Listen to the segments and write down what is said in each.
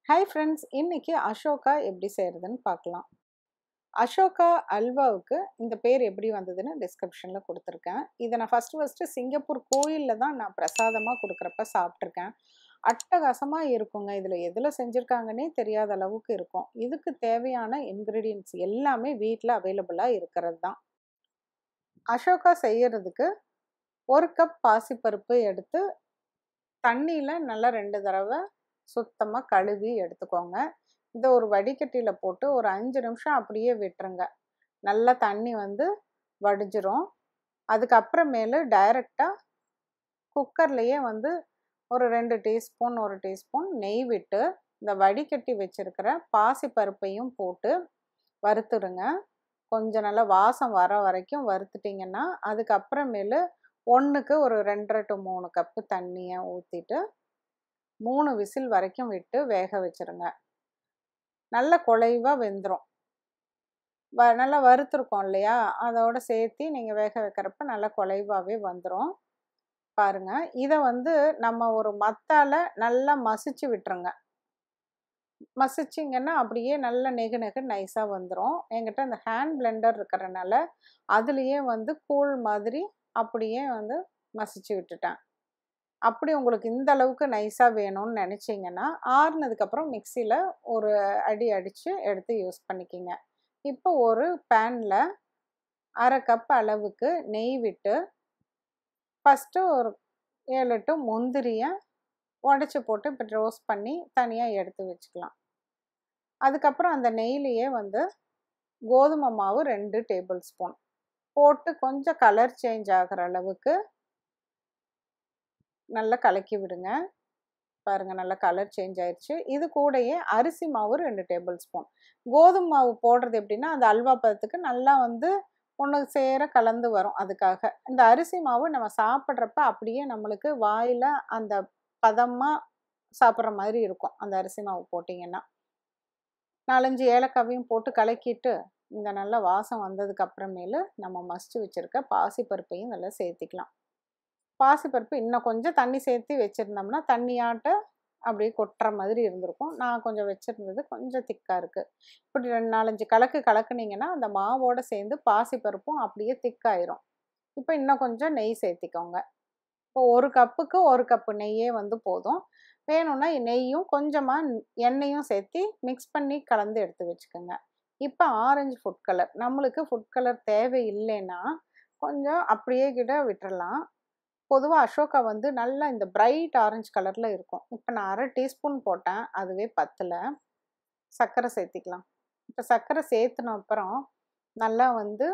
hi friends இன்னைக்கு அசோகா எப்படி செய்கிறதுன்னு பார்க்கலாம் அசோகா அல்வாவுக்கு இந்த பேர் எப்படி வந்ததுன்னு டிஸ்கிரிப்ஷனில் கொடுத்துருக்கேன் இதை நான் ஃபஸ்ட்டு ஃபஸ்ட்டு சிங்கப்பூர் கோயிலில் தான் நான் பிரசாதமாக கொடுக்குறப்ப சாப்பிட்ருக்கேன் அட்டகாசமாக இருக்குங்க இதில் எதில் செஞ்சுருக்காங்கன்னே தெரியாத அளவுக்கு இருக்கும் இதுக்கு தேவையான இன்க்ரீடியன்ட்ஸ் எல்லாமே வீட்டில் அவைலபிளாக இருக்கிறது தான் அசோகா செய்யறதுக்கு ஒரு கப் பாசிப்பருப்பு எடுத்து தண்ணியில் நல்லா ரெண்டு தடவை சுத்தமாக கழுவி எடுத்துக்கோங்க இதை ஒரு வடிகட்டியில் போட்டு ஒரு அஞ்சு நிமிஷம் அப்படியே விட்டுருங்க நல்லா தண்ணி வந்து வடிஞ்சிரும் அதுக்கப்புறமேலு டைரெக்டாக குக்கர்லேயே வந்து ஒரு ரெண்டு டீஸ்பூன் ஒரு டீஸ்பூன் நெய் விட்டு இந்த வடிகட்டி வச்சுருக்கிற பாசி பருப்பையும் போட்டு வறுத்துடுங்க கொஞ்சம் நல்லா வாசம் வர வரைக்கும் வறுத்துட்டிங்கன்னா அதுக்கப்புறமேலு ஒன்றுக்கு ஒரு ரெண்டரை டு மூணு கப்பு தண்ணியை ஊற்றிட்டு மூணு விசில் வரைக்கும் விட்டு வேக வச்சுருங்க நல்ல குலைவாக வெந்துடும் வ நல்லா வறுத்துருக்கோம் இல்லையா அதோட சேர்த்து நீங்கள் வேக வைக்கிறப்ப நல்லா குலைவாகவே வந்துடும் பாருங்கள் இதை வந்து நம்ம ஒரு மத்தால் நல்லா மசிச்சு விட்டுருங்க மசிச்சிங்கன்னா அப்படியே நல்லா நெகு நெகு நைஸாக வந்துடும் என்கிட்ட அந்த ஹேண்ட் பிளெண்டர் இருக்கிறனால அதுலேயே வந்து கூழ் மாதிரி அப்படியே வந்து மசிச்சு விட்டுட்டேன் அப்படி உங்களுக்கு இந்த அளவுக்கு நைஸாக வேணும்னு நினச்சிங்கன்னா ஆறுனதுக்கப்புறம் மிக்சியில் ஒரு அடி அடித்து எடுத்து யூஸ் பண்ணிக்கிங்க இப்போ ஒரு பேனில் அரை கப் அளவுக்கு நெய் விட்டு ஃபஸ்ட்டு ஒரு ஏழு எட்டு முந்திரியை உடச்சி போட்டு இப்போ ரோஸ்ட் பண்ணி தனியாக எடுத்து வச்சுக்கலாம் அதுக்கப்புறம் அந்த நெய்லேயே வந்து கோதுமை மாவு ரெண்டு டேபிள் ஸ்பூன் போட்டு கொஞ்சம் கலர் சேஞ்ச் ஆகிற அளவுக்கு நல்லா கலக்கி விடுங்க பாருங்கள் நல்லா கலர் சேஞ்ச் ஆயிடுச்சு இது கூடயே அரிசி மாவு ரெண்டு டேபிள் ஸ்பூன் கோதுமை மாவு போடுறது எப்படின்னா அந்த அல்வா பதத்துக்கு நல்லா வந்து ஒன்று சேர கலந்து வரும் அதுக்காக இந்த அரிசி மாவு நம்ம சாப்பிட்றப்ப அப்படியே நம்மளுக்கு வாயில் அந்த பதமாக சாப்பிட்ற மாதிரி இருக்கும் அந்த அரிசி மாவு போட்டிங்கன்னா நாலஞ்சு ஏலக்காவையும் போட்டு கலக்கிட்டு இந்த நல்ல வாசம் வந்ததுக்கு அப்புறமேலு நம்ம மசிச்சு வச்சுருக்க பாசிப்பருப்பையும் நல்லா சேர்த்திக்கலாம் பாசிப்பருப்பு இன்னும் கொஞ்சம் தண்ணி சேர்த்து வச்சுருந்தோம்னா தண்ணியாட்ட அப்படியே கொட்டுற மாதிரி இருந்திருக்கும் நான் கொஞ்சம் வச்சுருந்தது கொஞ்சம் திக்காக இருக்குது இப்படி ரெண்டு நாலஞ்சு கலக்கு கலக்குனிங்கன்னா அந்த மாவோடு சேர்ந்து பாசிப்பருப்பும் அப்படியே திக்காயிரும் இப்போ இன்னும் கொஞ்சம் நெய் சேர்த்திக்கோங்க இப்போ ஒரு கப்புக்கு ஒரு கப்பு நெய்யே வந்து போதும் வேணும்னா நெய்யும் கொஞ்சமாக எண்ணெயும் சேர்த்து மிக்ஸ் பண்ணி கலந்து எடுத்து வச்சுக்கோங்க இப்போ ஆரஞ்சு ஃபுட் கலர் நம்மளுக்கு ஃபுட் கலர் தேவை இல்லைன்னா கொஞ்சம் அப்படியே கிட்ட விட்டுறலாம் பொதுவாக அசோகா வந்து நல்லா இந்த பிரைட் ஆரஞ்சு கலரில் இருக்கும் இப்போ நான் அரை டீஸ்பூன் போட்டேன் அதுவே பத்தில் சர்க்கரை சேர்த்திக்கலாம் இப்போ சர்க்கரை சேர்த்துன அப்புறம் நல்லா வந்து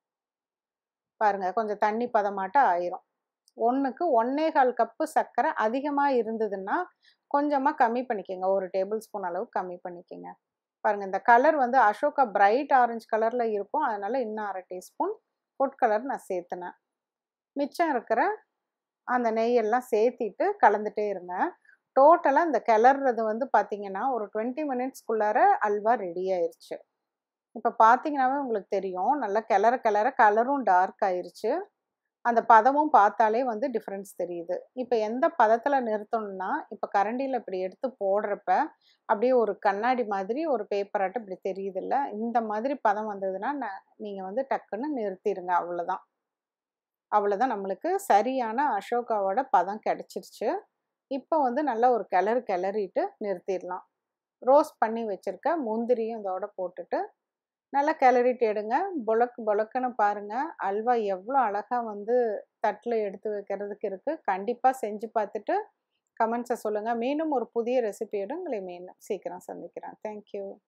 பாருங்கள் கொஞ்சம் தண்ணி பதமாட்ட ஆயிரும் ஒன்றுக்கு ஒன்னே கால் கப்பு சர்க்கரை அதிகமாக இருந்ததுன்னா கொஞ்சமாக கம்மி பண்ணிக்கோங்க ஒரு டேபிள் ஸ்பூன் அளவு கம்மி பண்ணிக்கோங்க பாருங்கள் இந்த கலர் வந்து அசோகா பிரைட் ஆரஞ்சு கலரில் இருக்கும் அதனால் இன்னும் அரை டீஸ்பூன் ஃபுட் கலர் நான் சேர்த்துனேன் மிச்சம் இருக்கிற அந்த நெய்யெல்லாம் சேர்த்திட்டு கலந்துட்டே இருங்க டோட்டலாக இந்த கிளறது வந்து பார்த்திங்கன்னா ஒரு டுவெண்ட்டி மினிட்ஸ்க்குள்ளார அல்வா ரெடி ஆயிடுச்சு இப்போ பார்த்தீங்கன்னாவே உங்களுக்கு தெரியும் நல்லா கிளற கிளற கலரும் டார்க் ஆயிடுச்சு அந்த பதமும் பார்த்தாலே வந்து டிஃப்ரென்ஸ் தெரியுது இப்போ எந்த பதத்தில் நிறுத்தணும்னா இப்போ கரண்டியில் இப்படி எடுத்து போடுறப்ப அப்படியே ஒரு கண்ணாடி மாதிரி ஒரு பேப்பராட்டம் இப்படி தெரியுதுல்ல இந்த மாதிரி பதம் வந்ததுன்னா நான் நீங்கள் வந்து டக்குன்னு நிறுத்திடுங்க அவ்வளோதான் அவ்வளோதான் நம்மளுக்கு சரியான அசோகாவோட பதம் கிடச்சிருச்சு இப்போ வந்து நல்லா ஒரு கிளறு கிளறிட்டு நிறுத்திடலாம் ரோஸ்ட் பண்ணி வச்சுருக்க முந்திரியும் இதோட போட்டுட்டு நல்லா கிளறிட்டு எடுங்க பொலக்கு பொலக்குன்னு பாருங்கள் அல்வா எவ்வளோ அழகாக வந்து தட்டில் எடுத்து வைக்கிறதுக்கு இருக்குது கண்டிப்பாக செஞ்சு பார்த்துட்டு கமெண்ட்ஸை சொல்லுங்கள் மீண்டும் ஒரு புதிய ரெசிபியோடு உங்களை மீண்டும் சீக்கிரம் சந்திக்கிறேன் தேங்க்யூ